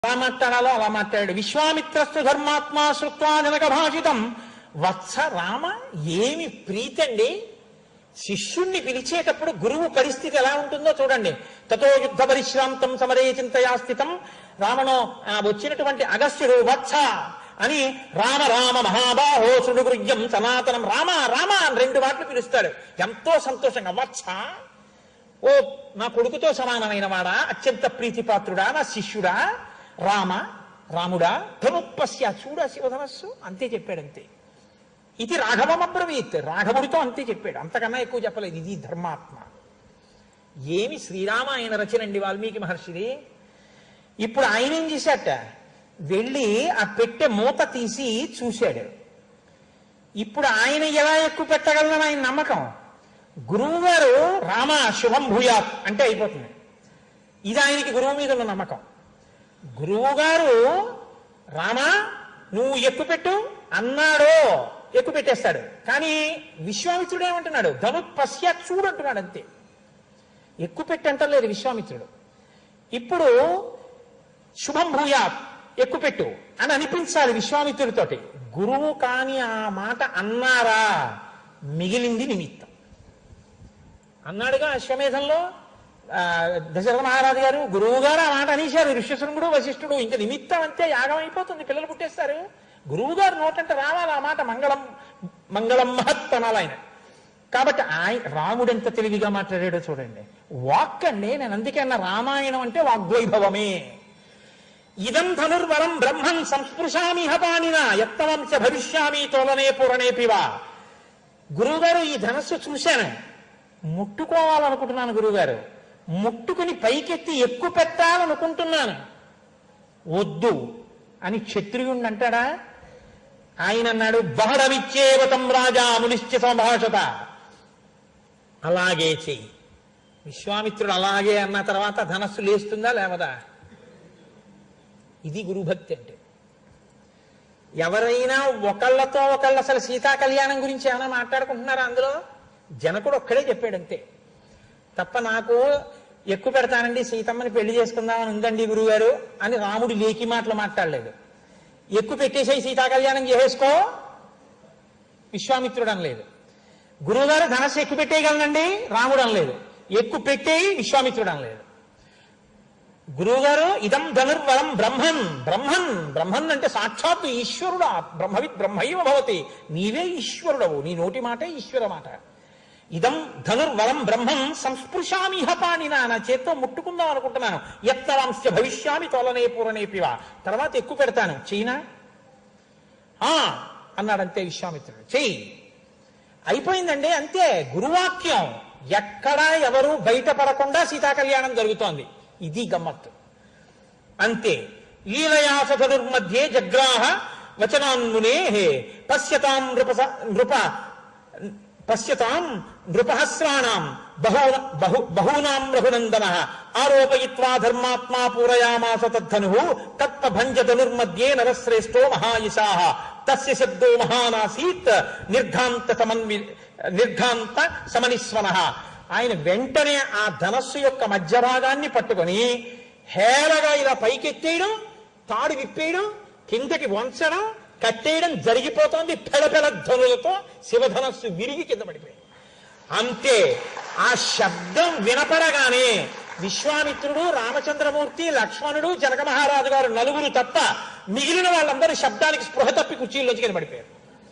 ఎలా మాట్లాడాలో అలా మాట్లాడాడు విశ్వామిత్రస్తు ధర్మాత్మా శ్రుత్వా జనక భాషితం వత్స రామ ఏమి ప్రీతండి శిష్యుణ్ణి పిలిచేటప్పుడు గురువు పరిస్థితి ఎలా ఉంటుందో చూడండి తతో యుద్ధ పరిశ్రాంతం సమరే చింతయా స్థితం రామను ఆ, వచ్చినటువంటి అగస్త్యుడు వత్స అని రామ రామ మహాబాహో సుడుగృహ్యం సనాతనం రామ రామ అని రెండు మాటలు పిలుస్తాడు ఎంతో సంతోషంగా వత్స ఓ నా కొడుకుతో సమానమైన వాడా అత్యంత ప్రీతిపాత్రుడా నా శిష్యుడా రామ రాముడా ధనుప్పస్య చూడా శివధనస్సు అంతే చెప్పాడు అంతే ఇది రాఘవమబ్రవీత్ రాఘవుడితో అంతే చెప్పాడు అంతకన్నా ఎక్కువ చెప్పలేదు ఇది ధర్మాత్మ ఏమి శ్రీరామాయణ రచన అండి వాల్మీకి మహర్షిది ఇప్పుడు ఆయన ఏం చేశాట వెళ్ళి ఆ పెట్టె మూత తీసి చూశాడు ఇప్పుడు ఆయన ఎలా ఎక్కువ పెట్టగలనని ఆయన నమ్మకం గురువు గారు రామ శుభం భూయాత్ అంటే అయిపోతుంది ఇది ఆయనకి గురువు మీద ఉన్న నమ్మకం గురువు గారు రామ నువ్వు ఎక్కువ పెట్టు అన్నాడో ఎక్కువ పెట్టేస్తాడు కానీ విశ్వామిత్రుడు ఏమంటున్నాడు ధను పశ్య చూడు అంటున్నాడు అంతే ఎక్కువ పెట్టి అంటలేదు విశ్వామిత్రుడు ఇప్పుడు శుభం భూయాత్ ఎక్కువ పెట్టు అని అనిపించాలి విశ్వామిత్రుడితోటి గురువు కాని ఆ మాట అన్నారా మిగిలింది నిమిత్తం అన్నాడుగా అశ్వమేధంలో ఆ, దశరథ మహారాజు గారు గురువు గారు ఆ మాట అనేశారు ఋష్యశృంగుడు వశిష్ఠుడు ఇంకా నిమిత్తం అంతే యాగం అయిపోతుంది పిల్లలు పుట్టేస్తారు గురువు గారు నోటంటే రావాలి ఆ మాట మంగళం మంగళం మహత్తనాలు ఆయన కాబట్టి ఆయన రాముడు ఎంత తెలివిగా మాట్లాడాడో చూడండి వాక్ అండి నేను అందుకే అన్న రామాయణం అంటే వాగ్వైభవమే ఇదం ధనుర్వరం బ్రహ్మన్ సంస్పృశామి హపానిన యత్తవంశ భవిష్యామి తోలనే పూరణేపివా గురువుగారు ఈ ధనస్సు చూశాను ముట్టుకోవాలనుకుంటున్నాను గురువుగారు ముట్టుకుని పైకెత్తి ఎక్కువ పెట్టాలనుకుంటున్నాను వద్దు అని క్షత్రియుణ్ణి అంటాడా ఆయన అన్నాడు బహడవిచ్చేవతం రాజా మునిశ్చ సంభాషత అలాగే చెయ్యి విశ్వామిత్రుడు అలాగే అన్న తర్వాత ధనస్సు లేస్తుందా లేవదా ఇది గురుభక్తి అంటే ఎవరైనా ఒకళ్ళతో ఒకళ్ళు అసలు సీతా కళ్యాణం గురించి ఏమైనా మాట్లాడుకుంటున్నారా అందులో జనకుడు ఒక్కడే చెప్పాడు అంతే తప్ప నాకు ఎక్కువ పెడతానండి సీతమ్మని పెళ్లి చేసుకుందామని ఉందండి గురుగారు అని రాముడు లేకి మాటలు మాట్లాడలేదు ఎక్కువ పెట్టేసేయి సీతా కళ్యాణం చేసేసుకో విశ్వామిత్రుడు అనలేదు గురువుగారు ధనస్సు ఎక్కువ పెట్టేయగలనండి రాముడు అనలేదు ఎక్కువ పెట్టేయి విశ్వామిత్రుడు అనలేదు గురువుగారు ఇదం ధనుర్వరం బ్రహ్మన్ బ్రహ్మన్ బ్రహ్మన్ అంటే సాక్షాత్తు ఈశ్వరుడా బ్రహ్మవిత్ బ్రహ్మైవ భవతి నీవే ఈశ్వరుడవు నీ నోటి మాటే ఈశ్వర మాట ఇదం ధనుర్వరం బ్రహ్మం సంస్పృశామిహ పాణినా నా చేత్తో ముట్టుకుందాం అనుకుంటున్నాను యత్నవాంశ భవిష్యామి తోలనే పూరనే పివ తర్వాత ఎక్కువ పెడతాను చైనా ఆ అన్నాడంతే విశ్వామిత్రుడు చెయ్యి అయిపోయిందండి అంతే గురువాక్యం ఎక్కడా ఎవరు బయటపడకుండా సీతా కళ్యాణం జరుగుతోంది ఇది గమ్మత్తు అంతే లీలయాసధనుర్మధ్యే జగ్రాహ వచనాన్మునే పశ్యతాం నృప నృప పశ్యతాం నృపహస్రాణం బహూ బహు బహూనాం రఘునందన ఆరోపయిత్వా ధర్మాత్మా పూరయామాస తద్ధను తత్వభంజ ధనుర్మధ్యే నరశ్రేష్టో మహాయశా తస్య శబ్దో మహానాసీత్ నిర్ఘాంత సమన్వి నిర్ఘాంత సమనిస్వన ఆయన వెంటనే ఆ ధనస్సు యొక్క మధ్య భాగాన్ని పట్టుకొని హేళగా ఇలా పైకెత్తేయడం తాడు విప్పేయడం కిందకి వంచడం కట్టేయడం జరిగిపోతోంది పెడపెడ ధ్వనులతో శివధనస్సు విరిగి కింద పడిపోయింది అంతే ఆ శబ్దం వినపడగానే విశ్వామిత్రుడు రామచంద్రమూర్తి లక్ష్మణుడు జనక మహారాజు గారు నలుగురు తప్ప మిగిలిన వాళ్ళందరూ శబ్దానికి స్పృహ తప్పి కుర్చీల్లోంచి కింద పడిపోయారు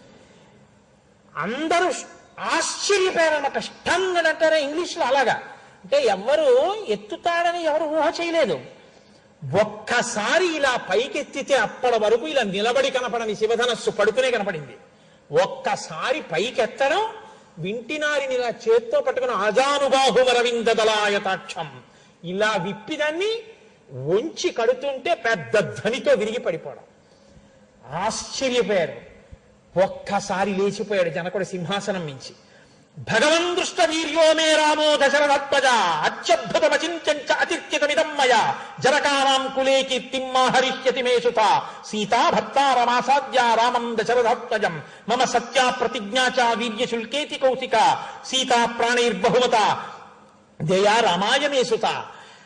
అందరూ ఆశ్చర్యపోయారన్నమాట స్టన్ అని అంటారా ఇంగ్లీష్లో అలాగా అంటే ఎవరు ఎత్తుతాడని ఎవరు ఊహ చేయలేదు ఒక్కసారి ఇలా పైకెత్తితే అప్పటి వరకు ఇలా నిలబడి కనపడని శివధనస్సు పడుకునే కనపడింది ఒక్కసారి పైకెత్తడం వింటినారిని ఇలా చేత్తో పట్టుకుని ఆజానుబాహు వరవింద దళాయతాక్షం ఇలా విప్పిదాన్ని వంచి కడుతుంటే పెద్ద ధ్వనితో విరిగి పడిపోవడం ఆశ్చర్యపోయారు ఒక్కసారి లేచిపోయాడు జనకుడు సింహాసనం మించి భగవన్ దృష్ట వీర్యో మే రామో దశరథత్వజ అత్యద్భుతమచించ అతిథ్యతమిదం మయ జనకానాం కులే కీర్తిం హరిష్యతి మే సుత సీతా భర్తారమాసాద్య రామం దశరథత్వజం మమ సత్యా ప్రతిజ్ఞా చ వీర్యశుల్కేతి కౌశిక సీతా ప్రాణైర్బహుమత జయా రామాయ మే సుత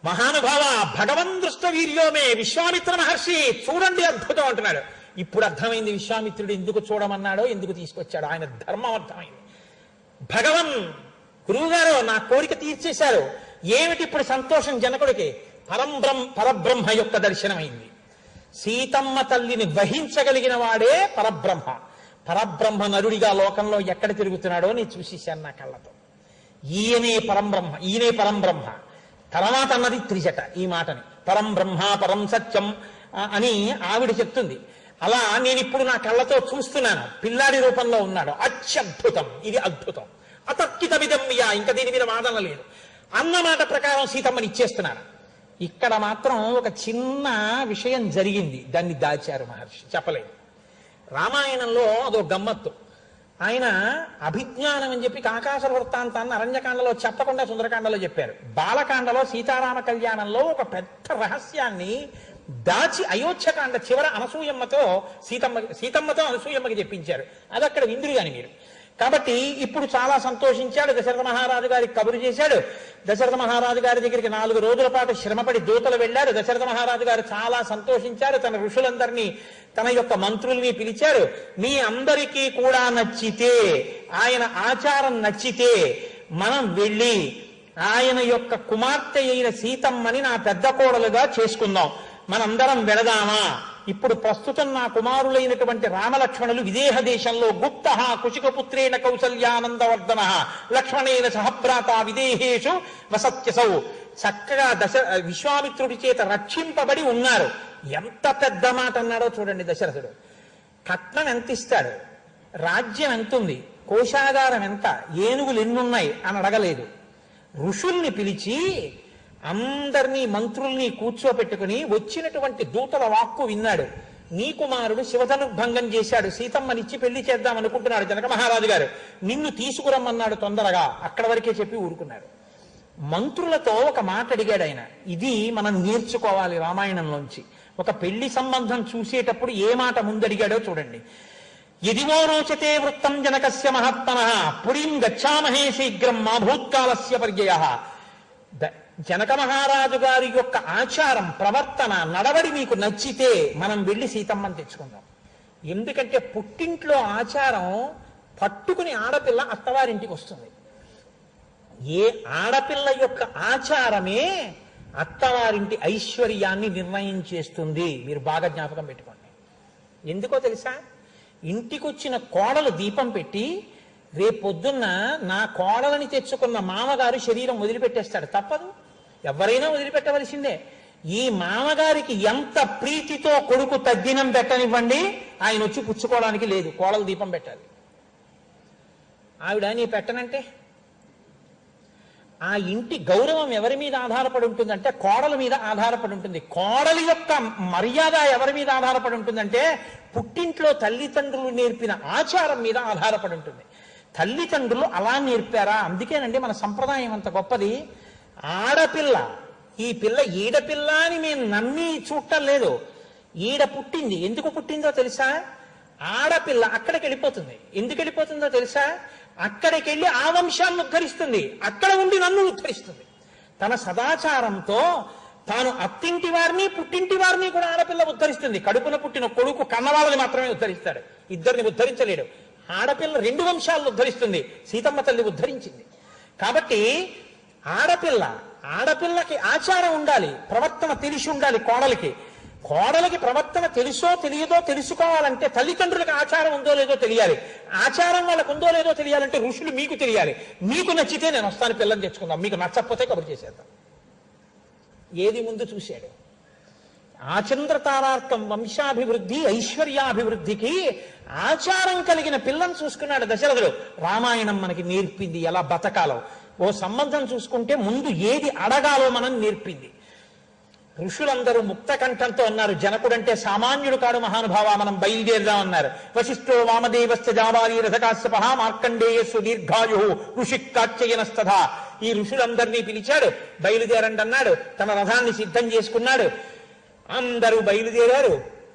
మహానుభావ భగవన్ దృష్ట వీర్యోమే విశ్వామిత్ర మహర్షి చూడండి అద్భుతం అంటున్నాడు ఇప్పుడు అర్థమైంది విశ్వామిత్రుడు ఎందుకు చూడమన్నాడో ఎందుకు తీసుకొచ్చాడు ఆయన ధర్మం అర్థమైంది భగవన్ గురువుగారు నా కోరిక తీర్చేశారు ఏమిటి ఇప్పుడు సంతోషం జనకుడికి పరంబ్రహ్మ పరబ్రహ్మ యొక్క దర్శనమైంది సీతమ్మ తల్లిని వహించగలిగిన వాడే పరబ్రహ్మ పరబ్రహ్మ నరుడిగా లోకంలో ఎక్కడ తిరుగుతున్నాడో నేను చూసేశాను నా కళ్ళతో ఈయనే పరంబ్రహ్మ ఈయనే పరంబ్రహ్మ తర్వాత అన్నది త్రిజట ఈ మాటని పరం బ్రహ్మ పరం సత్యం ఆ, అని ఆవిడ చెప్తుంది అలా నేను ఇప్పుడు నా కళ్ళతో చూస్తున్నాను పిల్లాడి రూపంలో ఉన్నాడు అత్యద్భుతం ఇది అద్భుతం అతర్కిత విధమ్య ఇంకా దీని మీద వాదన లేదు అన్న మాట ప్రకారం సీతమ్మని ఇచ్చేస్తున్నారు ఇక్కడ మాత్రం ఒక చిన్న విషయం జరిగింది దాన్ని దాచారు మహర్షి చెప్పలేదు రామాయణంలో అదో గమ్మత్తు ఆయన అభిజ్ఞానం అని చెప్పి ఆకాశ వృత్తాంతాన్ని అరణ్యకాండలో చెప్పకుండా సుందరకాండలో చెప్పారు బాలకాండలో సీతారామ కళ్యాణంలో ఒక పెద్ద రహస్యాన్ని దాచి అయోధ్యకాండ చివర అనసూయమ్మతో సీతమ్మ సీతమ్మతో అనసూయమ్మకి చెప్పించారు అది అక్కడ విందురు కాని మీరు కాబట్టి ఇప్పుడు చాలా సంతోషించాడు దశరథ మహారాజు గారికి కబురు చేశాడు దశరథ మహారాజు గారి దగ్గరికి నాలుగు రోజుల పాటు శ్రమపడి దూతలు వెళ్ళారు దశరథ మహారాజు గారు చాలా సంతోషించారు తన ఋషులందరినీ తన యొక్క మంత్రుల్ని పిలిచారు మీ అందరికీ కూడా నచ్చితే ఆయన ఆచారం నచ్చితే మనం వెళ్ళి ఆయన యొక్క కుమార్తె అయిన సీతమ్మని నా పెద్ద కోడలుగా చేసుకుందాం మనందరం వెళదామా ఇప్పుడు ప్రస్తుతం నా కుమారులైనటువంటి రామలక్ష్మణులు విదేహ దేశంలో గుప్త కుశికపుత్రేణ కౌసల్యానందవర్ధన లక్ష్మణేన సహభ్రాత విదేహేషు వసత్యసౌ చక్కగా దశ విశ్వామిత్రుడి చేత రక్షింపబడి ఉన్నారు ఎంత పెద్ద మాట అన్నాడో చూడండి దశరథుడు కట్నం ఎంత ఇస్తాడు రాజ్యం ఎంత ఉంది కోశాగారం ఎంత ఏనుగులు ఎన్నున్నాయి అని అడగలేదు ఋషుల్ని పిలిచి అందరినీ మంత్రుల్ని కూర్చోపెట్టుకుని వచ్చినటువంటి దూతల వాక్కు విన్నాడు నీ కుమారుడు శివధనుర్భంగం చేశాడు సీతమ్మనిచ్చి పెళ్లి చేద్దాం అనుకుంటున్నాడు జనక మహారాజు గారు నిన్ను తీసుకురమ్మన్నాడు తొందరగా అక్కడ వరకే చెప్పి ఊరుకున్నాడు మంత్రులతో ఒక మాట అడిగాడు ఆయన ఇది మనం నేర్చుకోవాలి రామాయణంలోంచి ఒక పెళ్లి సంబంధం చూసేటప్పుడు ఏ మాట ముందడిగాడో చూడండి ఎదివో రోచతే వృత్తం జనకస్య మహాత్మన పురీం గచ్చామహే శీఘ్రం మా భూత్కాలస్య పర్యయ ద- జనక మహారాజు గారి యొక్క ఆచారం ప్రవర్తన నడవడి మీకు నచ్చితే మనం వెళ్ళి సీతమ్మని తెచ్చుకుందాం ఎందుకంటే పుట్టింట్లో ఆచారం పట్టుకుని ఆడపిల్ల అత్తవారింటికి వస్తుంది ఏ ఆడపిల్ల యొక్క ఆచారమే అత్తవారింటి ఐశ్వర్యాన్ని నిర్ణయం చేస్తుంది మీరు బాగా జ్ఞాపకం పెట్టుకోండి ఎందుకో తెలుసా ఇంటికొచ్చిన కోడలు దీపం పెట్టి రేపొద్దున్న నా కోడలని తెచ్చుకున్న మామగారు శరీరం వదిలిపెట్టేస్తాడు తప్పదు ఎవరైనా వదిలిపెట్టవలసిందే ఈ మామగారికి ఎంత ప్రీతితో కొడుకు తగ్గినం పెట్టనివ్వండి ఆయన వచ్చి పుచ్చుకోవడానికి లేదు కోడలు దీపం పెట్టాలి ఆవిడ నీ పెట్టనంటే ఆ ఇంటి గౌరవం ఎవరి మీద ఆధారపడి ఉంటుందంటే కోడల మీద ఆధారపడి ఉంటుంది కోడలి యొక్క మర్యాద ఎవరి మీద ఆధారపడి ఉంటుందంటే పుట్టింట్లో తల్లిదండ్రులు నేర్పిన ఆచారం మీద ఆధారపడి ఉంటుంది తల్లిదండ్రులు అలా నేర్పారా అందుకేనండి మన సంప్రదాయం అంత గొప్పది ఆడపిల్ల ఈ పిల్ల ఈడపిల్ల అని మేము నమ్మి చూడటం లేదు ఈడ పుట్టింది ఎందుకు పుట్టిందో తెలుసా ఆడపిల్ల అక్కడికి వెళ్ళిపోతుంది ఎందుకు వెళ్ళిపోతుందో తెలుసా అక్కడికి వెళ్ళి ఆ వంశాన్ని ఉద్ధరిస్తుంది అక్కడ ఉండి నన్ను ఉద్ధరిస్తుంది తన సదాచారంతో తాను అత్తింటి వారిని పుట్టింటి వారిని కూడా ఆడపిల్ల ఉద్ధరిస్తుంది కడుపున పుట్టిన కొడుకు కన్నవాళ్ళని మాత్రమే ఉద్ధరిస్తాడు ఇద్దరిని ఉద్ధరించలేడు ఆడపిల్ల రెండు వంశాలను ఉద్ధరిస్తుంది సీతమ్మ తల్లి ఉద్ధరించింది కాబట్టి ఆడపిల్ల ఆడపిల్లకి ఆచారం ఉండాలి ప్రవర్తన తెలిసి ఉండాలి కోడలికి కోడలికి ప్రవర్తన తెలుసో తెలియదో తెలుసుకోవాలంటే తల్లిదండ్రులకు ఆచారం ఉందో లేదో తెలియాలి ఆచారం వాళ్ళకు ఉందో లేదో తెలియాలంటే ఋషులు మీకు తెలియాలి మీకు నచ్చితే నేను వస్తాను పిల్లని తెచ్చుకుందాం మీకు నచ్చకపోతే కబురు చేసేద్దాం ఏది ముందు చూశాడు ఆచంద్ర తారార్థం వంశాభివృద్ధి ఐశ్వర్యాభివృద్ధికి ఆచారం కలిగిన పిల్లని చూసుకున్నాడు దశరథుడు రామాయణం మనకి నేర్పింది ఎలా బతకాలో ఓ సంబంధం చూసుకుంటే ముందు ఏది అడగాలో మనం నేర్పింది ఋషులందరూ ముక్త కంఠంతో అన్నారు జనకుడంటే సామాన్యుడు కాడు మహానుభావ మనం బయలుదేరదాం అన్నారు వశిష్ఠో వామదేవస్య జాబాలి రథకాశ్యప మార్కండేయస్సు దీర్ఘాయు ఋషి కాచ్యయనస్తథ ఈ ఋషులందరినీ పిలిచాడు బయలుదేరండి అన్నాడు తన రథాన్ని సిద్ధం చేసుకున్నాడు అందరూ బయలుదేరారు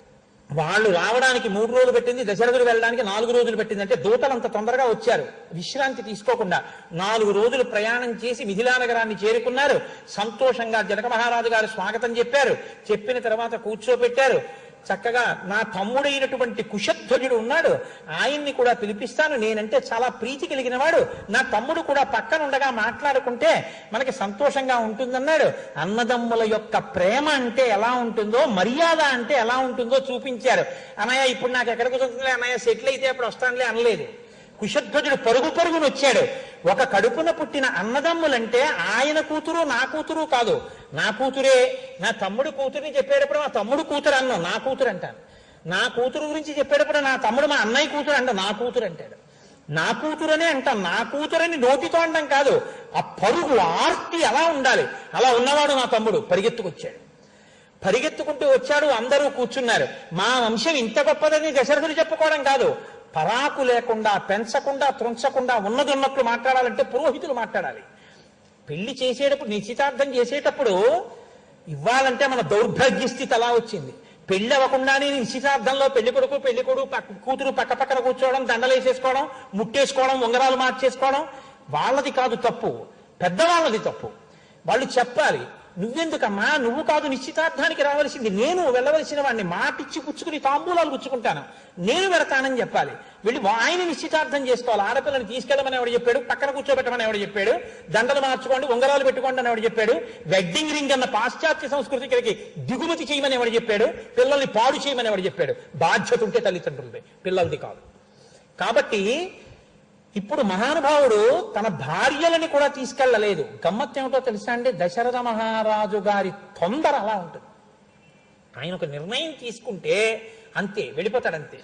వాళ్ళు రావడానికి మూడు రోజులు పెట్టింది దశరథుడు వెళ్ళడానికి నాలుగు రోజులు పెట్టింది అంటే దూతలు అంత తొందరగా వచ్చారు విశ్రాంతి తీసుకోకుండా నాలుగు రోజులు ప్రయాణం చేసి మిథిలా నగరాన్ని చేరుకున్నారు సంతోషంగా జనక మహారాజు గారు స్వాగతం చెప్పారు చెప్పిన తర్వాత కూర్చోబెట్టారు చక్కగా నా తమ్ముడైనటువంటి కుశధ్వజుడు ఉన్నాడు ఆయన్ని కూడా పిలిపిస్తాను నేనంటే చాలా ప్రీతి కలిగిన వాడు నా తమ్ముడు కూడా పక్కన ఉండగా మాట్లాడుకుంటే మనకి సంతోషంగా ఉంటుందన్నాడు అన్నదమ్ముల యొక్క ప్రేమ అంటే ఎలా ఉంటుందో మర్యాద అంటే ఎలా ఉంటుందో చూపించారు అన్నయ్య ఇప్పుడు నాకు ఎక్కడ కుదురుతుందిలే అన్నయ్య సెటిల్ అయితే అప్పుడు వస్తానులే అనలేదు కుశధ్వజుడు పరుగు పరుగును వచ్చాడు ఒక కడుపున పుట్టిన అన్నదమ్ములంటే ఆయన కూతురు నా కూతురు కాదు నా కూతురే నా తమ్ముడు కూతురుని చెప్పేటప్పుడు మా తమ్ముడు కూతురు అన్నాం నా కూతురు అంటాను నా కూతురు గురించి చెప్పేటప్పుడు నా తమ్ముడు మా అన్నయ్య కూతురు అంట నా కూతురు అంటాడు నా కూతురనే అంటాం నా కూతురని నోటితో అంటాం కాదు ఆ పరుగు ఆర్తి అలా ఉండాలి అలా ఉన్నవాడు నా తమ్ముడు పరిగెత్తుకొచ్చాడు పరిగెత్తుకుంటూ వచ్చాడు అందరూ కూర్చున్నారు మా వంశం ఇంత గొప్పదని దశరథుడు చెప్పుకోవడం కాదు పరాకు లేకుండా పెంచకుండా త్రుంచకుండా ఉన్నది ఉన్నట్లు మాట్లాడాలంటే పురోహితులు మాట్లాడాలి పెళ్లి చేసేటప్పుడు నిశ్చితార్థం చేసేటప్పుడు ఇవ్వాలంటే మన దౌర్భాగ్య స్థితి అలా వచ్చింది పెళ్లి అవ్వకుండానే నిశ్చితార్థంలో పెళ్లి కొడుకు పెళ్లి కొడుకు పక్క- కూతురు పక్క పక్కన కూర్చోవడం దండలేసేసుకోవడం ముట్టేసుకోవడం ఉంగరాలు మార్చేసుకోవడం వాళ్ళది కాదు తప్పు పెద్దవాళ్ళది తప్పు వాళ్ళు చెప్పాలి నువ్వెందుకమ్మా నువ్వు కాదు నిశ్చితార్థానికి రావలసింది నేను వెళ్ళవలసిన వాడిని మాటిచ్చి పుచ్చుకుని తాంబూలాలు పుచ్చుకుంటాను నేను వెళతానని చెప్పాలి వెళ్ళి వా- ఆయన నిశ్చితార్థం చేసుకోవాలి ఆడపిల్లని తీసుకెళ్ళమని ఎవడు చెప్పాడు పక్కన కూర్చోబెట్టమని ఎవడు చెప్పాడు దండలు మార్చుకోండి ఉంగరాలు పెట్టుకోండి అని ఎవడు చెప్పాడు వెడ్డింగ్ రింగ్ అన్న పాశ్చాత్య సంస్కృతి ఇక్కడికి దిగుమతి చేయమని ఎవడు చెప్పాడు పిల్లల్ని పాడు చేయమని ఎవడు చెప్పాడు బాధ్యత ఉంటే తల్లిదండ్రులది పిల్లలది కాదు కాబట్టి ఇప్పుడు మహానుభావుడు తన భార్యలని కూడా తీసుకెళ్ళలేదు గమ్మత్తు ఏమిటో తెలుసా అండి దశరథ మహారాజు గారి తొందర అలా ఉంటుంది ఆయన ఒక నిర్ణయం తీసుకుంటే అంతే వెళ్ళిపోతాడు అంతే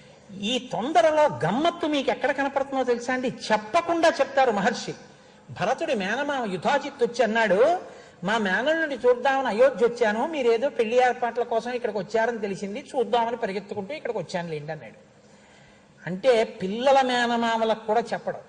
ఈ తొందరలో గమ్మత్తు మీకు ఎక్కడ కనపడుతుందో తెలుసా అండి చెప్పకుండా చెప్తారు మహర్షి భరతుడి మేనమామ యుధాజిత్ వచ్చి అన్నాడు మా మేనల్ని చూద్దామని అయోధ్య వచ్చాను మీరేదో పెళ్లి ఏర్పాట్ల కోసం ఇక్కడికి వచ్చారని తెలిసింది చూద్దామని పరిగెత్తుకుంటూ ఇక్కడికి వచ్చాను లేండి అన్నాడు అంటే పిల్లల మేనమామలకు కూడా చెప్పడం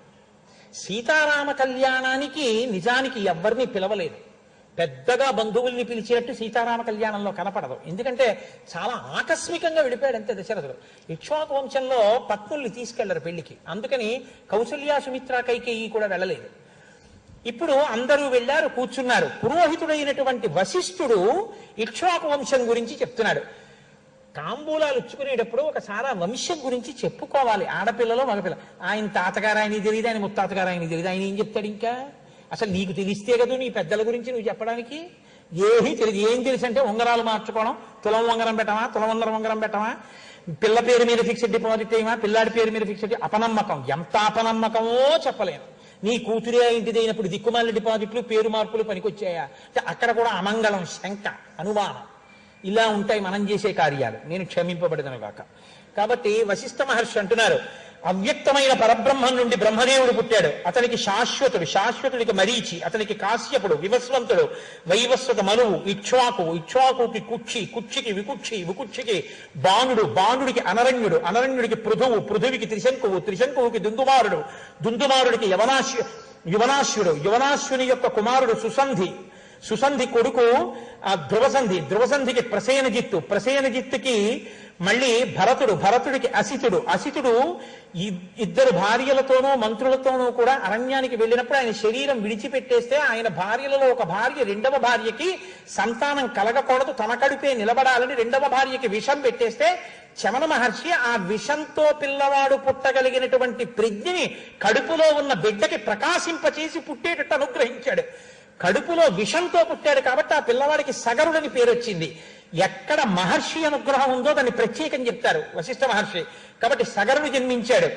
సీతారామ కళ్యాణానికి నిజానికి ఎవరిని పిలవలేదు పెద్దగా బంధువుల్ని పిలిచినట్టు సీతారామ కళ్యాణంలో కనపడదు ఎందుకంటే చాలా ఆకస్మికంగా వెళ్ళిపోయాడు అంతే దశరథుడు ఇక్ష్వాకు వంశంలో పత్నుల్ని తీసుకెళ్లరు పెళ్లికి అందుకని కౌసల్య సుమిత్ర కైకేయి కూడా వెళ్ళలేదు ఇప్పుడు అందరూ వెళ్ళారు కూర్చున్నారు పురోహితుడైనటువంటి వశిష్ఠుడు ఇక్ష్వాకు వంశం గురించి చెప్తున్నాడు తాంబూలాలు ఇచ్చుకునేటప్పుడు ఒకసారి ఆ వంశం గురించి చెప్పుకోవాలి ఆడపిల్లలో మగపిల్ల ఆయన తాతగారు ఆయన తెలియదు ఆయన ముత్తాతగారు ఆయన తెలియదు ఆయన ఏం చెప్తాడు ఇంకా అసలు నీకు తెలిస్తే కదా నీ పెద్దల గురించి నువ్వు చెప్పడానికి ఏమీ తెలియదు ఏం తెలుసు అంటే ఉంగరాలు మార్చుకోవడం తులం ఉంగరం పెట్టమా తులం ఉంగరం ఉంగరం పెట్టమా పిల్ల పేరు మీద ఫిక్స్డ్ డిపాజిట్ చేయమా పిల్లాడి పేరు మీద ఫిక్స్డ్ అపనమ్మకం ఎంత అపనమ్మకమో చెప్పలేను నీ కూతురే ఇంటిదైనప్పుడు దిక్కుమాల డిపాజిట్లు పేరు మార్పులు పనికొచ్చాయా అంటే అక్కడ కూడా అమంగళం శంక అనుమానం ఇలా ఉంటాయి మనం చేసే కార్యాలు నేను క్షమింపబడదను గాక కాబట్టి వశిష్ఠ మహర్షి అంటున్నారు అవ్యక్తమైన పరబ్రహ్మం నుండి బ్రహ్మదేవుడు పుట్టాడు అతనికి శాశ్వతుడు శాశ్వతుడికి మరీచి అతనికి కాశ్యపుడు వివస్వంతుడు వైవస్వత మనువు ఇక్ష్వాకు ఇక్ష్వాకుకి కుక్షి కుక్షికి వికుక్షి వికుక్షికి బాణుడు బాణుడికి అనరణ్యుడు అనరణ్యుడికి పృథువు పృథువికి త్రిశంకువు త్రిశంకువుకి దుందుమారుడు దుందుమారుడికి యవనాశ్యు యువనాశ్యుడు యువనాశ్యుని యొక్క కుమారుడు సుసంధి సుసంధి కొడుకు ఆ ధ్రువసంధి ధ్రువసంధికి ప్రసేనజిత్తు ప్రసేనజిత్తుకి మళ్ళీ భరతుడు భరతుడికి అసితుడు అసితుడు ఇ- ఇద్దరు భార్యలతోనూ మంత్రులతోనూ కూడా అరణ్యానికి వెళ్ళినప్పుడు ఆయన శరీరం విడిచిపెట్టేస్తే ఆయన భార్యలలో ఒక భార్య రెండవ భార్యకి సంతానం కలగకూడదు తన కడుపే నిలబడాలని రెండవ భార్యకి విషం పెట్టేస్తే చమన మహర్షి ఆ విషంతో పిల్లవాడు పుట్టగలిగినటువంటి ప్రజ్ఞని కడుపులో ఉన్న బిడ్డకి ప్రకాశింపచేసి పుట్టేటట్టు అనుగ్రహించాడు కడుపులో విషంతో పుట్టాడు కాబట్టి ఆ పిల్లవాడికి సగరుడని పేరు వచ్చింది ఎక్కడ మహర్షి అనుగ్రహం ఉందో దాన్ని ప్రత్యేకం చెప్తారు వశిష్ఠ మహర్షి కాబట్టి సగరుడు జన్మించాడు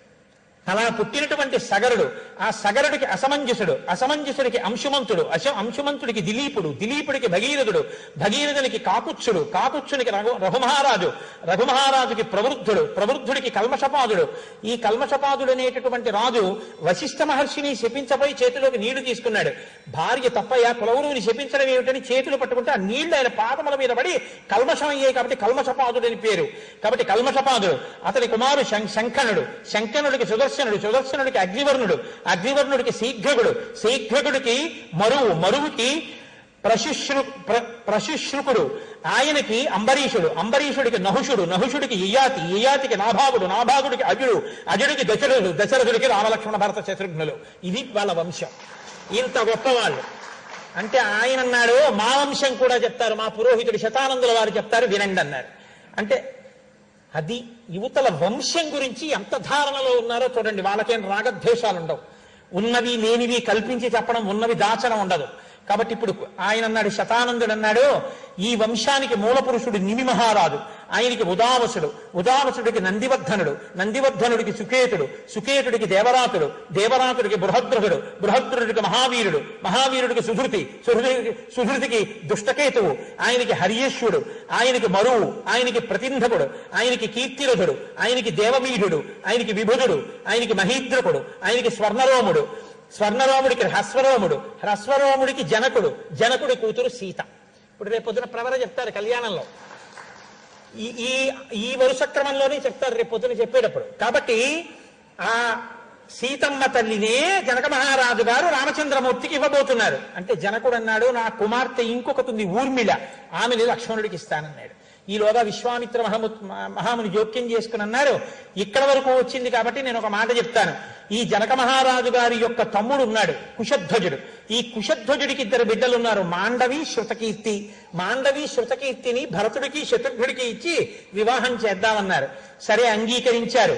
అలా పుట్టినటువంటి సగరుడు ఆ సగరుడికి అసమంజసుడు అసమంజసుడికి అంశుమంతుడు అశ అంశుమంతుడికి దిలీపుడు దిలీపుడికి భగీరథుడు భగీరథునికి కాకుత్సుడు కాకుత్సునికి రఘు రఘుమహారాజు రఘుమహారాజుకి ప్రవృద్ధుడు ప్రవృద్ధుడికి కల్మషపాదుడు ఈ కల్మషపాదుడు అనేటటువంటి రాజు వశిష్ఠ మహర్షిని శపించబోయి చేతిలోకి నీళ్లు తీసుకున్నాడు భార్య తప్పయ్య కులవురుని శపించడం ఏమిటని చేతులు పట్టుకుంటే ఆ నీళ్లు ఆయన పాదముల మీద పడి కల్మషం అయ్యాయి కాబట్టి కల్మషపాదుడు అని పేరు కాబట్టి కల్మషపాదుడు అతని కుమారు శం- శంఖనుడు శంఖనుడికి సుదర్శనుడు సుదర్శనుడికి అగ్నివర్ణుడు అగ్నివర్ణుడికి శీఘ్రగుడు శీఘ్రగుడికి మరువు మరువుకి ప్రశుశ్రు ప్ర- ప్రశుశ్రుకుడు ఆయనకి అంబరీషుడు అంబరీషుడికి నహుషుడు నహుషుడికి ఇయాతి ఇయాతికి నాభాగుడు నాభాగుడికి అజుడు అజుడికి దశరథుడు దశరథుడికి రామలక్ష్మణ భరత శత్రుఘ్నులు ఇది వాళ్ళ వంశం ఇంత గొప్పవాళ్ళు అంటే ఆయన అన్నాడు మా వంశం కూడా చెప్తారు మా పురోహితుడు శతానందుల వారు చెప్తారు వినండి అన్నారు అంటే అది యువతల వంశం గురించి ఎంత ధారణలో ఉన్నారో చూడండి వాళ్ళకేం రాగద్వేషాలు ఉండవు ఉన్నవి లేనివి కల్పించి చెప్పడం ఉన్నవి దాచడం ఉండదు కాబట్టి ఇప్పుడు ఆయన అన్నాడు శతానందుడు అన్నాడు ఈ వంశానికి మూల పురుషుడు నిమి మహారాజు ఆయనకి ఉదావసుడు ఉదావసుడికి నందివర్ధనుడు నందివర్ధనుడికి సుకేతుడు సుకేతుడికి దేవరాతుడు దేవరాతుడికి బృహద్రథుడు బృహద్రుడికి మహావీరుడు మహావీరుడికి సుధృతి సుహృతికి సుధృతికి దుష్టకేతువు ఆయనకి హర్యేశ్వరుడు ఆయనకి మరువు ఆయనకి ప్రతింధకుడు ఆయనకి కీర్తిరథుడు ఆయనకి దేవమీఢుడు ఆయనకి విభుదుడు ఆయనకి మహీద్రకుడు ఆయనకి స్వర్ణరోముడు స్వర్ణరోముడికి హ్రస్వరోముడు హ్రస్వరోముడికి జనకుడు జనకుడి కూతురు సీత ఇప్పుడు రేపు పొద్దున ప్రవర చెప్తారు కళ్యాణంలో ఈ ఈ ఈ వరుస క్రమంలోనే చెప్తారు రేపు పొద్దున చెప్పేటప్పుడు కాబట్టి ఆ సీతమ్మ తల్లినే జనక మహారాజు గారు రామచంద్రమూర్తికి ఇవ్వబోతున్నారు అంటే జనకుడు అన్నాడు నా కుమార్తె ఇంకొకటి ఉంది ఊర్మిళ ఆమెని లక్ష్మణుడికి ఇస్తానన్నాడు ఈలోగా విశ్వామిత్ర మహాము మహాముని జోక్యం చేసుకుని అన్నారు ఇక్కడ వరకు వచ్చింది కాబట్టి నేను ఒక మాట చెప్తాను ఈ జనక మహారాజు గారి యొక్క తమ్ముడు ఉన్నాడు కుశధ్వజుడు ఈ కుశధ్వజుడికి ఇద్దరు బిడ్డలు ఉన్నారు మాండవి శృతకీర్తి మాండవి శృతకీర్తిని భరతుడికి శత్రుఘ్నుడికి ఇచ్చి వివాహం చేద్దామన్నారు సరే అంగీకరించారు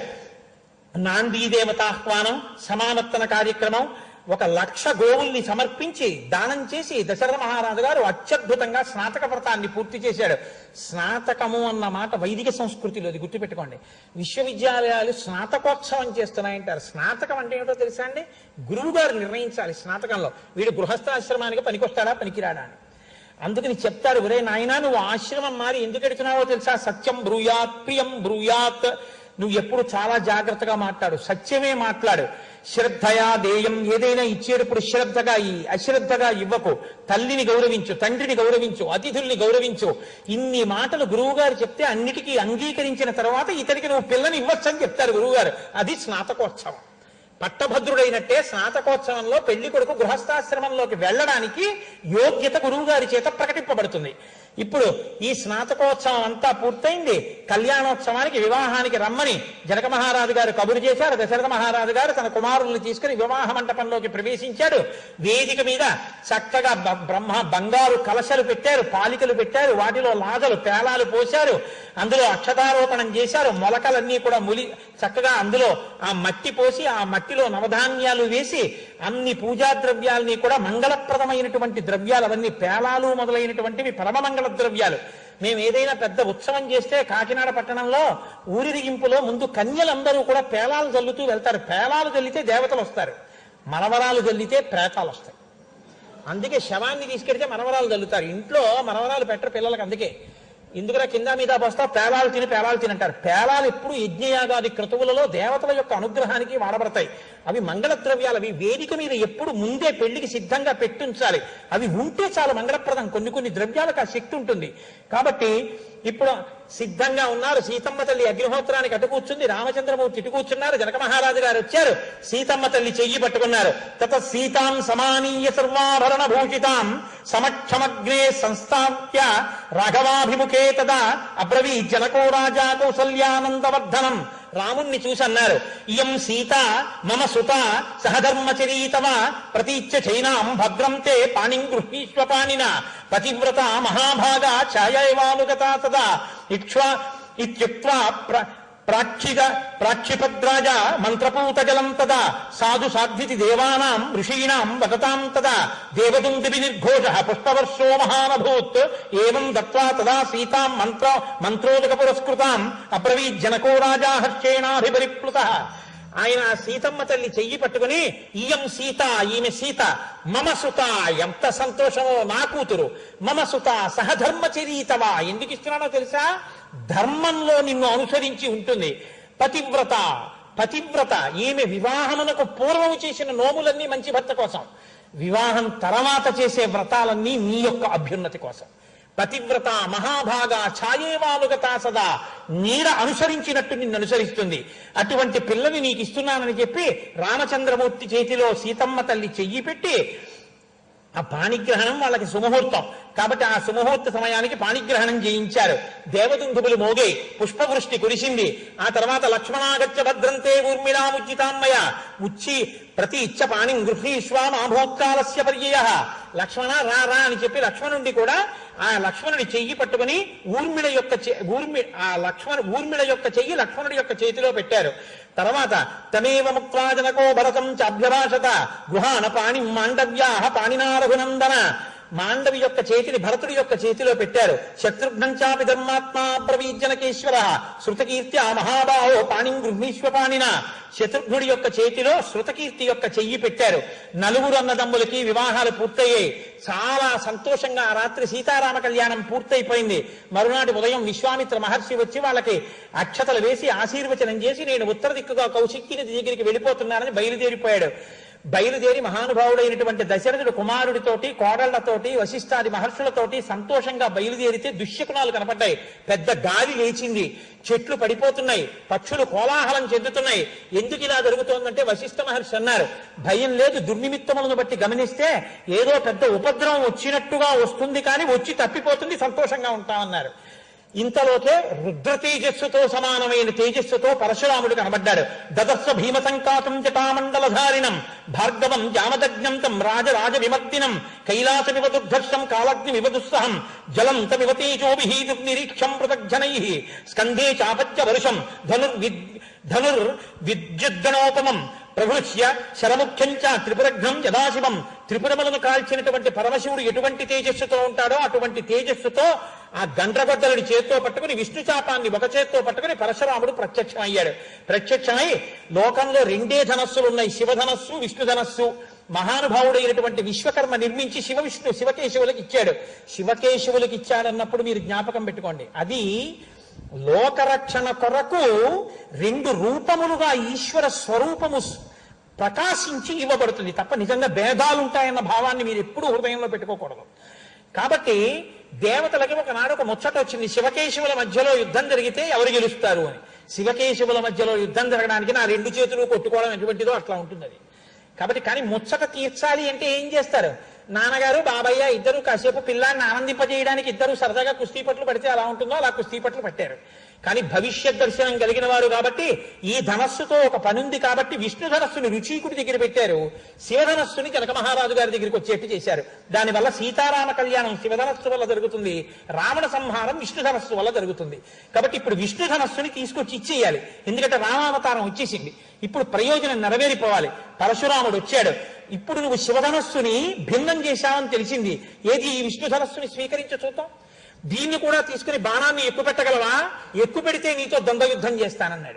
నాందీ దేవతాహ్వానం సమావర్తన కార్యక్రమం ఒక లక్ష గోవుల్ని సమర్పించి దానం చేసి దశరథ మహారాజు గారు అత్యద్భుతంగా స్నాతక వ్రతాన్ని పూర్తి చేశాడు స్నాతకము అన్న మాట వైదిక సంస్కృతిలో అది గుర్తుపెట్టుకోండి విశ్వవిద్యాలయాలు స్నాతకోత్సవం చేస్తున్నాయంటారు స్నాతకం అంటే ఏమిటో తెలుసా అండి గురువు గారు నిర్ణయించాలి స్నాతకంలో వీడు గృహస్థాశ్రమానికి పనికొస్తాడా పనికిరాడా అని అందుకని చెప్తారు ఒరే నాయనా నువ్వు ఆశ్రమం మారి ఎందుకు ఎడుతున్నావో తెలుసా సత్యం బ్రూయాత్ ప్రియం బ్రూయాత్ నువ్వు ఎప్పుడు చాలా జాగ్రత్తగా మాట్లాడు సత్యమే మాట్లాడు శ్రద్ధయా దేయం ఏదైనా ఇచ్చేటప్పుడు శ్రద్ధగా ఈ అశ్రద్ధగా ఇవ్వకు తల్లిని గౌరవించు తండ్రిని గౌరవించు అతిథుల్ని గౌరవించు ఇన్ని మాటలు గురువు గారు చెప్తే అన్నిటికీ అంగీకరించిన తర్వాత ఇతడికి నువ్వు పిల్లని ఇవ్వచ్చని చెప్తారు గురువుగారు అది స్నాతకోత్సవం పట్టభద్రుడైనట్టే స్నాతకోత్సవంలో పెళ్లి కొడుకు గృహస్థాశ్రమంలోకి వెళ్ళడానికి యోగ్యత గురువు గారి చేత ప్రకటింపబడుతుంది ఇప్పుడు ఈ స్నాతకోత్సవం అంతా పూర్తయింది కళ్యాణోత్సవానికి వివాహానికి రమ్మని జనక మహారాజు గారు కబురు చేశారు దశరథ మహారాజు గారు తన కుమారుల్ని తీసుకుని వివాహ మంటపంలోకి ప్రవేశించాడు వేదిక మీద చక్కగా బ- బ్రహ్మ బంగారు కలశలు పెట్టారు పాలికలు పెట్టారు వాటిలో లాజలు పేలాలు పోశారు అందులో అక్షతారోపణం చేశారు మొలకలన్నీ కూడా ములి చక్కగా అందులో ఆ మట్టి పోసి ఆ మట్టిలో నవధాన్యాలు వేసి అన్ని పూజా ద్రవ్యాలని కూడా మంగళప్రదమైనటువంటి ద్రవ్యాలు అవన్నీ పేలాలు మొదలైనటువంటివి పరమమంగళ ద్రవ్యాలు మేము ఏదైనా పెద్ద ఉత్సవం చేస్తే కాకినాడ పట్టణంలో ఊరిరిగింపులో ముందు కన్యలందరూ కూడా పేలాలు చల్లుతూ వెళ్తారు పేలాలు చల్లితే దేవతలు వస్తారు మలవరాలు చల్లితే ప్రేతాలు వస్తాయి అందుకే శవాన్ని తీసుకెడితే మనవరాలు చల్లుతారు ఇంట్లో మనవరాలు పెట్టరు పిల్లలకు అందుకే ఇందుకురా కింద మీద బస్తా పేలాలు తిని పేలాలు తినంటారు పేలాలు ఎప్పుడు యజ్ఞయాగాది క్రతువులలో దేవతల యొక్క అనుగ్రహానికి వాడబడతాయి అవి మంగళ ద్రవ్యాలు అవి వేదిక మీద ఎప్పుడు ముందే పెళ్లికి సిద్ధంగా పెట్టుంచాలి అవి ఉంటే చాలు మంగళప్రదం కొన్ని కొన్ని ద్రవ్యాలకు ఆ శక్తి ఉంటుంది కాబట్టి ఇప్పుడు సిద్ధంగా ఉన్నారు సీతమ్మ తల్లి అగ్నిహోత్రానికి అటు కూర్చుంది రామచంద్రమూర్తి ఇటు కూర్చున్నారు జనక మహారాజు గారు వచ్చారు సీతమ్మ తల్లి చెయ్యి పట్టుకున్నారు తత సీతాం సమానీయ సర్వాభరణ భూషితాం సమక్షమగ్నే సంస్థాప్య రాఘవాభిముఖే తదా అబ్రవీ జనకో రాజా కౌసల్యానందవర్ధనం రాముణ్ణి చూసి అన్నారు ఇయం సీత మమ సుత సహధర్మచరీతవ ప్రతీచ్య చైనాం భద్రం తే పాణిం గృహీష్వ పాణిన పతివ్రత మహాభాగా ఛాయైవానుగత తదా ఇక్ష్వా ఇత్యుక్త్వా ప్ర ప్రాక్షిత ప్రాక్షిపద్రాజ మంత్రపూత జలం తదా సాధు సాధ్వితి దేవానాం ఋషీణాం వదతాం తదా దేవదుందివి నిర్ఘోష పుష్పవర్షో మహానభూత్ ఏవం దత్వా తదా సీతాం మంత్ర మంత్రోదక పురస్కృతాం అబ్రవీత్ జనకో రాజా హర్షేణాభిపరిప్లుత ఆయన ఆ సీతమ్మ తల్లి చెయ్యి పట్టుకుని ఈయం సీత ఈమె సీత మమ సుత ఎంత సంతోషమో నా కూతురు మమ సుత సహధర్మచరీతవా ఎందుకు ఇస్తున్నానో తెలుసా ధర్మంలో నిన్ను అనుసరించి ఉంటుంది పతివ్రత పతివ్రత ఈమె వివాహమునకు పూర్వము చేసిన నోములన్నీ మంచి భర్త కోసం వివాహం తర్వాత చేసే వ్రతాలన్నీ నీ యొక్క అభ్యున్నతి కోసం పతివ్రత మహాభాగ ఛాయేవానుగత సదా నీడ అనుసరించినట్టు నిన్ను అనుసరిస్తుంది అటువంటి పిల్లని నీకు ఇస్తున్నానని చెప్పి రామచంద్రమూర్తి చేతిలో సీతమ్మ తల్లి చెయ్యి పెట్టి ఆ పాణిగ్రహణం వాళ్ళకి సుముహూర్తం కాబట్టి ఆ సుముహూర్త సమయానికి పాణిగ్రహణం చేయించారు దేవదుందుబులు మోగే పుష్పవృష్టి కురిసింది ఆ తర్వాత లక్ష్మణాగత్య భద్రంతే ఊర్మిళాముజ్జితాన్మయ ఉచ్చి ప్రతి ఇచ్చ పాణిం గృహీష్వా మాభూత్కాలస్య పర్యయ లక్ష్మణ రా రా అని చెప్పి లక్ష్మణుడి కూడా ఆ లక్ష్మణుడి చెయ్యి పట్టుకుని ఊర్మిళ యొక్క చే- ఊర్మి ఆ లక్ష్మణ ఊర్మిళ యొక్క చెయ్యి లక్ష్మణుడి యొక్క చేతిలో పెట్టారు తర్వాత తమేవ ముక్త్వా జనకో భరతం చాభ్యభాషత గృహాణ పాణి మాండవ్యా పాణినా రఘునందన మాండవి యొక్క చేతిని భరతుడి యొక్క చేతిలో పెట్టారు శత్రుఘ్నం చాపి ధర్మాత్మా ప్రవీజనకేశ్వర శృతకీర్తి ఆ మహాబాహో పాణిం గృహీశ్వ పాణిన శత్రుఘ్నుడి యొక్క చేతిలో శృతకీర్తి యొక్క చెయ్యి పెట్టారు నలుగురు అన్నదమ్ములకి వివాహాలు పూర్తయ్యాయి చాలా సంతోషంగా ఆ రాత్రి సీతారామ కళ్యాణం పూర్తయిపోయింది మరునాటి ఉదయం విశ్వామిత్ర మహర్షి వచ్చి వాళ్ళకి అక్షతలు వేసి ఆశీర్వచనం చేసి నేను ఉత్తర దిక్కుగా కౌశిక్కి నది దగ్గరికి వెళ్ళిపోతున్నానని బయలుదేరిపోయాడు బయలుదేరి మహానుభావుడైనటువంటి దశరథుడు కుమారుడితోటి కోడళ్లతోటి వశిష్ఠాది మహర్షులతోటి సంతోషంగా బయలుదేరితే దుశ్శకునాలు కనపడ్డాయి పెద్ద గాలి లేచింది చెట్లు పడిపోతున్నాయి పక్షులు కోలాహలం చెందుతున్నాయి ఎందుకు ఇలా జరుగుతోందంటే వశిష్ఠ మహర్షి అన్నారు భయం లేదు దుర్నిమిత్తములను బట్టి గమనిస్తే ఏదో పెద్ద ఉపద్రవం వచ్చినట్టుగా వస్తుంది కానీ వచ్చి తప్పిపోతుంది సంతోషంగా ఉంటామన్నారు ఇంతలోకే రుద్ర తేజస్సుతో సమానమైన తేజస్సుతో పరశురాముడు కనబడ్డాడు దదస్వ భీమ సంకాతం జటామండలధారిణం భార్గవం జామదజ్ఞం తం రాజరాజ విమర్దినం కైలాస వివదుర్ధర్షం కాలగ్ని వివదుస్సహం జలం తమివ తేజోభి నిరీక్షం పృతజ్జనై స్కంధే చాపత్య వరుషం ధనుర్ ధనుర్ విద్యుద్గణోపమం ప్రభృశ్య శరముఖ్యం చ త్రిపురఘ్నం యథాశివం త్రిపురములను కాల్చినటువంటి పరమశివుడు ఎటువంటి తేజస్సుతో ఉంటాడో అటువంటి తేజస్సుతో ఆ గండ్రగొడ్డలని చేత్తో పట్టుకుని విష్ణు చాపాన్ని ఒక చేత్తో పట్టుకుని పరశురాముడు ప్రత్యక్షమయ్యాడు ప్రత్యక్షమై లోకంలో రెండే ధనస్సులు ఉన్నాయి శివధనస్సు విష్ణు ధనస్సు మహానుభావుడైనటువంటి విశ్వకర్మ నిర్మించి శివ విష్ణు శివకేశవులకు ఇచ్చాడు శివకేశవులకు ఇచ్చాడన్నప్పుడు మీరు జ్ఞాపకం పెట్టుకోండి అది లోకరక్షణ కొరకు రెండు రూపములుగా ఈశ్వర స్వరూపము స్- ప్రకాశించి ఇవ్వబడుతుంది తప్ప నిజంగా భేదాలు ఉంటాయన్న భావాన్ని మీరు ఎప్పుడూ హృదయంలో పెట్టుకోకూడదు కాబట్టి దేవతలకి ఒకనాడు ఒక ముచ్చట వచ్చింది శివకేశవుల మధ్యలో యుద్ధం జరిగితే ఎవరు గెలుస్తారు అని శివకేశవుల మధ్యలో యుద్ధం జరగడానికి నా రెండు చేతులు కొట్టుకోవడం ఎటువంటిదో అట్లా ఉంటుంది అది కాబట్టి కానీ ముచ్చట తీర్చాలి అంటే ఏం చేస్తారు నాన్నగారు బాబయ్య ఇద్దరు కాసేపు పిల్లాన్ని ఆనందింపజేయడానికి ఇద్దరు సరదాగా కుస్తీ పట్లు పడితే ఎలా ఉంటుందో అలా కుస్తీ పట్లు పట్టారు కానీ భవిష్యత్ దర్శనం కలిగిన వారు కాబట్టి ఈ ధనస్సుతో ఒక పనుంది కాబట్టి విష్ణు ధనస్సుని రుచీకుడి దగ్గర పెట్టారు శివధనస్సుని జనక మహారాజు గారి దగ్గరికి వచ్చేట్టు చేశారు దానివల్ల సీతారామ కళ్యాణం శివధనస్సు వల్ల జరుగుతుంది రావణ సంహారం విష్ణు ధనస్సు వల్ల జరుగుతుంది కాబట్టి ఇప్పుడు విష్ణు ధనస్సుని తీసుకొచ్చి ఇచ్చేయాలి ఎందుకంటే రామావతారం వచ్చేసింది ఇప్పుడు ప్రయోజనం నెరవేరిపోవాలి పరశురాముడు వచ్చాడు ఇప్పుడు నువ్వు శివధనస్సుని భిన్నం చేశావని తెలిసింది ఏది ఈ విష్ణు ధనస్సుని స్వీకరించి చూద్దాం దీన్ని కూడా తీసుకుని బాణాన్ని ఎక్కువ పెట్టగలవా ఎక్కువ పెడితే నీతో ద్వంద్వ యుద్ధం చేస్తానన్నాడు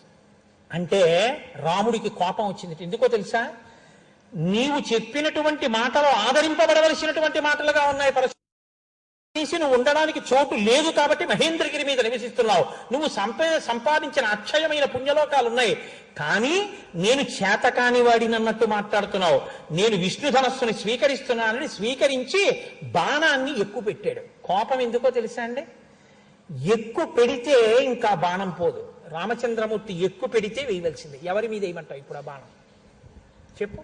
అంటే రాముడికి కోపం వచ్చింది ఎందుకో తెలుసా నీవు చెప్పినటువంటి మాటలు ఆదరింపబడవలసినటువంటి మాటలుగా ఉన్నాయి పరశు చేసి నువ్వు ఉండడానికి చోటు లేదు కాబట్టి మహేంద్రగిరి మీద నివసిస్తున్నావు నువ్వు సంప సంపాదించిన అక్షయమైన పుణ్యలోకాలు ఉన్నాయి కానీ నేను చేతకాని వాడినన్నట్టు మాట్లాడుతున్నావు నేను విష్ణు ధనస్సుని స్వీకరిస్తున్నానని స్వీకరించి బాణాన్ని ఎక్కువ పెట్టాడు కోపం ఎందుకో తెలుసా అండి ఎక్కువ పెడితే ఇంకా బాణం పోదు రామచంద్రమూర్తి ఎక్కువ పెడితే వేయవలసింది ఎవరి మీద వేయమంటావు ఇప్పుడు ఆ బాణం చెప్పు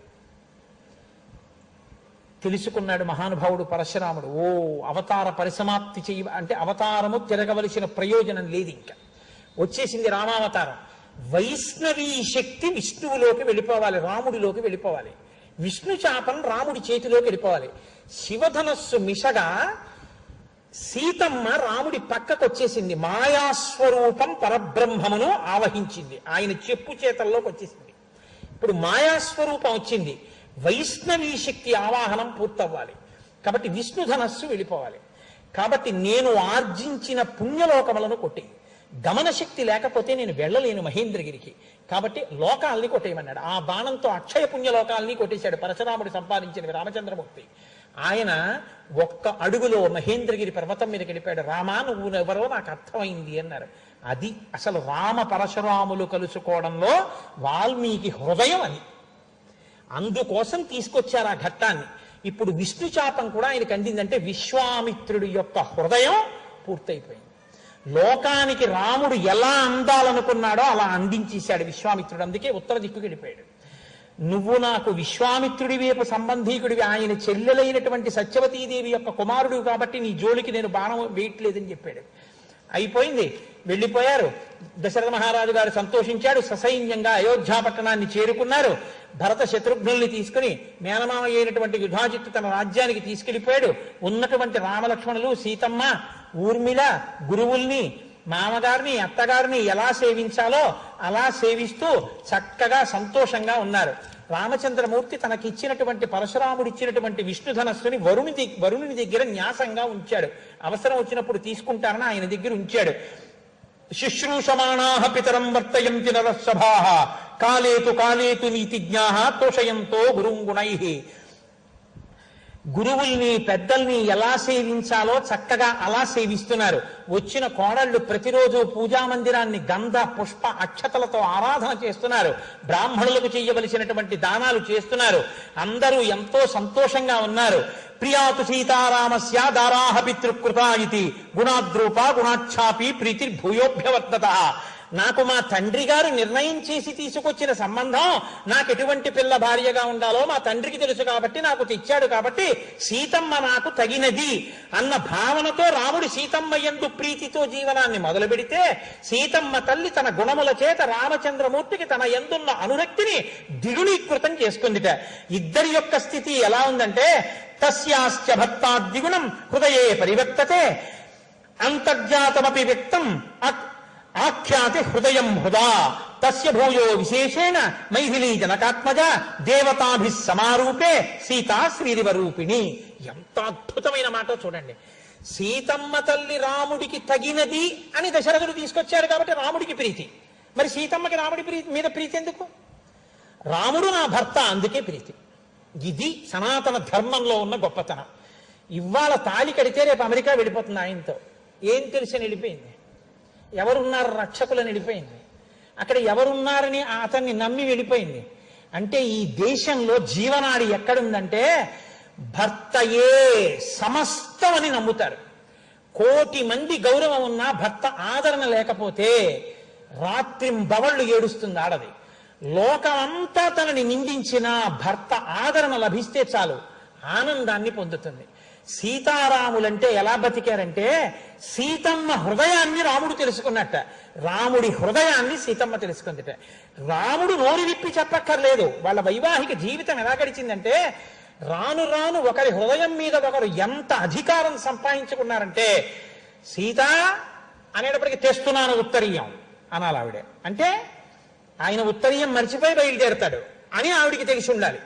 తెలుసుకున్నాడు మహానుభావుడు పరశురాముడు ఓ అవతార పరిసమాప్తి చెయ్యి అంటే అవతారము తిరగవలసిన ప్రయోజనం లేదు ఇంకా వచ్చేసింది రామావతారం వైష్ణవీ శక్తి విష్ణువులోకి వెళ్ళిపోవాలి రాముడిలోకి వెళ్ళిపోవాలి విష్ణు చాపం రాముడి చేతిలోకి వెళ్ళిపోవాలి శివధనస్సు మిషగా సీతమ్మ రాముడి పక్కకు వచ్చేసింది మాయాస్వరూపం పరబ్రహ్మమును ఆవహించింది ఆయన చెప్పు చేతల్లోకి వచ్చేసింది ఇప్పుడు మాయాస్వరూపం వచ్చింది వైష్ణవీ శక్తి ఆవాహనం పూర్తవ్వాలి కాబట్టి విష్ణు ధనస్సు వెళ్ళిపోవాలి కాబట్టి నేను ఆర్జించిన పుణ్యలోకములను కొట్టేయి గమన శక్తి లేకపోతే నేను వెళ్ళలేను మహేంద్రగిరికి కాబట్టి లోకాల్ని కొట్టేయమన్నాడు ఆ బాణంతో అక్షయ పుణ్యలోకాల్ని కొట్టేశాడు పరశురాముడు సంపాదించినవి రామచంద్రమూర్తి ఆయన ఒక్క అడుగులో మహేంద్రగిరి పర్వతం మీదకి వెళ్ళిపోయాడు రామా నువ్వు ఎవరో నాకు అర్థమైంది అన్నారు అది అసలు రామ పరశురాములు కలుసుకోవడంలో వాల్మీకి హృదయం అది అందుకోసం తీసుకొచ్చారు ఆ ఘట్టాన్ని ఇప్పుడు విష్ణు చాపం కూడా ఆయనకు అందిందంటే విశ్వామిత్రుడి యొక్క హృదయం పూర్తయిపోయింది లోకానికి రాముడు ఎలా అందాలనుకున్నాడో అలా అందించేశాడు విశ్వామిత్రుడు అందుకే ఉత్తర దిక్కుకి వెళ్ళిపోయాడు నువ్వు నాకు విశ్వామిత్రుడి వైపు సంబంధీకుడివి ఆయన చెల్లెలైనటువంటి సత్యవతీదేవి యొక్క కుమారుడు కాబట్టి నీ జోలికి నేను బాణం వేయట్లేదని చెప్పాడు అయిపోయింది వెళ్ళిపోయారు దశరథ మహారాజు గారు సంతోషించాడు ససైన్యంగా అయోధ్యా పట్టణాన్ని చేరుకున్నారు భరత శత్రుఘ్నుల్ని తీసుకుని మేనమామ అయినటువంటి యుధాజిత్తు తన రాజ్యానికి తీసుకెళ్లిపోయాడు ఉన్నటువంటి రామలక్ష్మణులు సీతమ్మ ఊర్మిళ గురువుల్ని మామగారిని అత్తగారిని ఎలా సేవించాలో అలా సేవిస్తూ చక్కగా సంతోషంగా ఉన్నారు రామచంద్రమూర్తి తనకిచ్చినటువంటి పరశురాముడు ఇచ్చినటువంటి విష్ణుధనస్సుని వరుణి ది- వరుణుని దగ్గర న్యాసంగా ఉంచాడు అవసరం వచ్చినప్పుడు తీసుకుంటానని ఆయన దగ్గర ఉంచాడు శుశ్రూషమాణా పితరం వర్తయంతి నరసభా కాలేతు కాలేతు నీతిజ్ఞా తోషయంతో గురుంగుణై గురువుల్ని పెద్దల్ని ఎలా సేవించాలో చక్కగా అలా సేవిస్తున్నారు వచ్చిన కోడళ్ళు ప్రతిరోజు పూజా మందిరాన్ని గంధ పుష్ప అక్షతలతో ఆరాధన చేస్తున్నారు బ్రాహ్మణులకు చేయవలసినటువంటి దానాలు చేస్తున్నారు అందరూ ఎంతో సంతోషంగా ఉన్నారు ప్రియాతు సీతారామస్య దారాహ పితృకృత ఇది గుణాద్రూప గుణాఛాపి ప్రీతిర్భూయోభ్యవర్తత నాకు మా తండ్రి గారు నిర్ణయం చేసి తీసుకొచ్చిన సంబంధం నాకు ఎటువంటి పిల్ల భార్యగా ఉండాలో మా తండ్రికి తెలుసు కాబట్టి నాకు తెచ్చాడు కాబట్టి సీతమ్మ నాకు తగినది అన్న భావనతో రాముడు సీతమ్మ ఎందు ప్రీతితో జీవనాన్ని మొదలు పెడితే సీతమ్మ తల్లి తన గుణముల చేత రామచంద్రమూర్తికి తన ఎందున్న అనురక్తిని ద్విగుణీకృతం చేసుకుందిట ఇద్దరి యొక్క స్థితి ఎలా ఉందంటే తస్యాశ్చ భక్తాద్విగుణం హృదయే పరివర్తతే అంతర్జాతమపి వ్యక్తం అక్- ఆఖ్యాతి హృదయం హృదా తస్య భూయో విశేషేణ మైథిలీ జనకాత్మజ దేవతాభి సమారూపే సీతా శ్రీరివరూపిణి ఎంత అద్భుతమైన మాట చూడండి సీతమ్మ తల్లి రాముడికి తగినది అని దశరథుడు తీసుకొచ్చారు కాబట్టి రాముడికి ప్రీతి మరి సీతమ్మకి రాముడి ప్రీతి మీద ప్రీతి ఎందుకు రాముడు నా భర్త అందుకే ప్రీతి ఇది సనాతన ధర్మంలో ఉన్న గొప్పతనం ఇవాళ తాళి కడితే రేపు అమెరికా వెళ్ళిపోతుంది ఆయనతో ఏం తెలిసి వెళ్ళిపోయింది ఎవరున్నారు రక్షకులని వెళ్ళిపోయింది అక్కడ ఎవరున్నారని ఆ అతన్ని నమ్మి వెళ్ళిపోయింది అంటే ఈ దేశంలో జీవనాడి ఎక్కడుందంటే భర్తయే సమస్తం అని నమ్ముతారు కోటి మంది గౌరవం ఉన్నా భర్త ఆదరణ లేకపోతే రాత్రి బవళ్ళు ఏడుస్తుంది ఆడది లోకమంతా తనని నిందించిన భర్త ఆదరణ లభిస్తే చాలు ఆనందాన్ని పొందుతుంది సీతారాములంటే ఎలా బతికారంటే సీతమ్మ హృదయాన్ని రాముడు తెలుసుకున్నట్ట రాముడి హృదయాన్ని సీతమ్మ తెలుసుకుందిట రాముడు నోరు విప్పి చెప్పక్కర్లేదు వాళ్ళ వైవాహిక జీవితం ఎలా గడిచిందంటే రాను రాను ఒకరి హృదయం మీద ఒకరు ఎంత అధికారం సంపాదించుకున్నారంటే సీత అనేటప్పటికి తెస్తున్నాను ఉత్తరీయం అనాలి ఆవిడ అంటే ఆయన ఉత్తరీయం మర్చిపోయి బయలుదేరతాడు అని ఆవిడికి తెలిసి ఉండాలి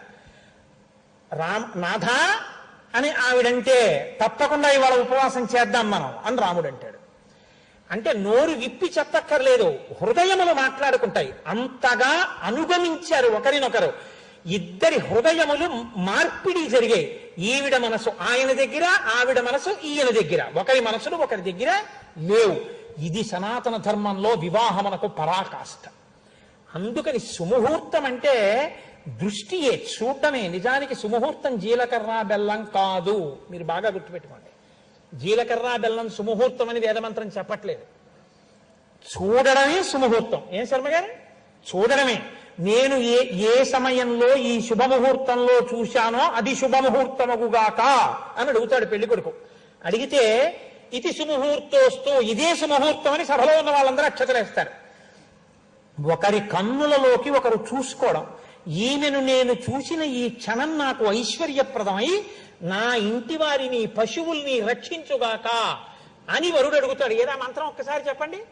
రామ్ నాథ అని ఆవిడంటే తప్పకుండా ఇవాళ ఉపవాసం చేద్దాం మనం అని రాముడు అంటాడు అంటే నోరు విప్పి చెప్పక్కర్లేదు హృదయములు మాట్లాడుకుంటాయి అంతగా అనుగమించారు ఒకరినొకరు ఇద్దరి హృదయములు మార్పిడి జరిగాయి ఈవిడ మనసు ఆయన దగ్గర ఆవిడ మనసు ఈయన దగ్గర ఒకరి మనసులు ఒకరి దగ్గర లేవు ఇది సనాతన ధర్మంలో వివాహమునకు పరాకాష్ట అందుకని సుముహూర్తం అంటే దృష్టియే చూడటమే నిజానికి సుముహూర్తం జీలకర్ర బెల్లం కాదు మీరు బాగా గుర్తుపెట్టుకోండి జీలకర్ర బెల్లం సుముహూర్తం అని వేదమంత్రం చెప్పట్లేదు చూడడమే సుముహూర్తం ఏం శర్మ గారు చూడడమే నేను ఏ ఏ సమయంలో ఈ శుభముహూర్తంలో చూశానో అది శుభముహూర్తమగుగాక అని అడుగుతాడు పెళ్లి కొడుకు అడిగితే ఇది సుముహూర్తోస్తూ ఇదే సుముహూర్తం అని సభలో ఉన్న వాళ్ళందరూ అక్షతలేస్తారు ఒకరి కన్నులలోకి ఒకరు చూసుకోవడం ఈమెను నేను చూసిన ఈ క్షణం నాకు ఐశ్వర్యప్రదమై నా ఇంటి వారిని పశువుల్ని రక్షించుగాక అని వరుడు అడుగుతాడు ఏదా మంత్రం ఒక్కసారి చెప్పండి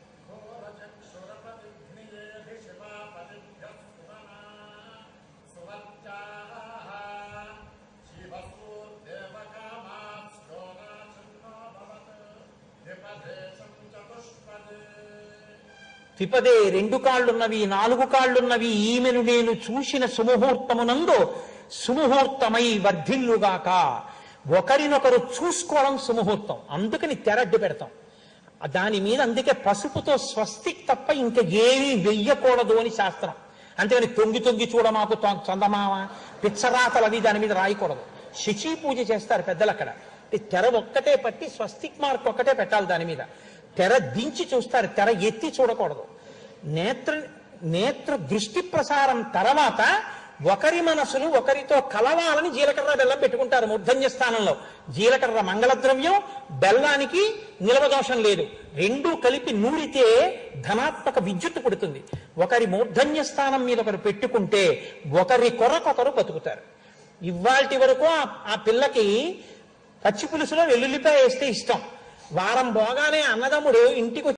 త్రిపదే రెండు కాళ్ళున్నవి నాలుగు కాళ్ళున్నవి ఈమెను నేను చూసిన సుముహూర్తమునందు సుముహూర్తమై వర్ధిల్లుగాక ఒకరినొకరు చూసుకోవడం సుముహూర్తం అందుకని తెరడ్డు పెడతాం దాని మీద అందుకే పసుపుతో స్వస్తిక్ తప్ప ఇంకా ఏమీ వెయ్యకూడదు అని శాస్త్రం అంతేగాని తొంగి తొంగి చూడ మాకు తొ- చందమామ పిచ్చరాతలు అవి దాని మీద రాయకూడదు శశి పూజ చేస్తారు పెద్దలు అక్కడ ఈ తెర ఒక్కటే పట్టి స్వస్తిక్ మార్క్ ఒక్కటే పెట్టాలి దాని మీద తెర దించి చూస్తారు తెర ఎత్తి చూడకూడదు నేత్ర నేత్ర దృష్టి ప్రసారం తర్వాత ఒకరి మనసులు ఒకరితో కలవాలని జీలకర్ర బెల్లం పెట్టుకుంటారు మూర్ధన్య స్థానంలో జీలకర్ర మంగళద్రవ్యం బెల్లానికి నిలవదోషం లేదు రెండూ కలిపి నూరితే ధనాత్మక విద్యుత్ పుడుతుంది ఒకరి మూర్ధన్య స్థానం మీద ఒకరు పెట్టుకుంటే ఒకరి కొరకొకరు బతుకుతారు ఇవాల్టి వరకు ఆ- ఆ పిల్లకి పచ్చి పులుసులో వెల్లుల్లిపాయ వేస్తే ఇష్టం వారం పోగానే అన్నదమ్ముడు ఇంటికి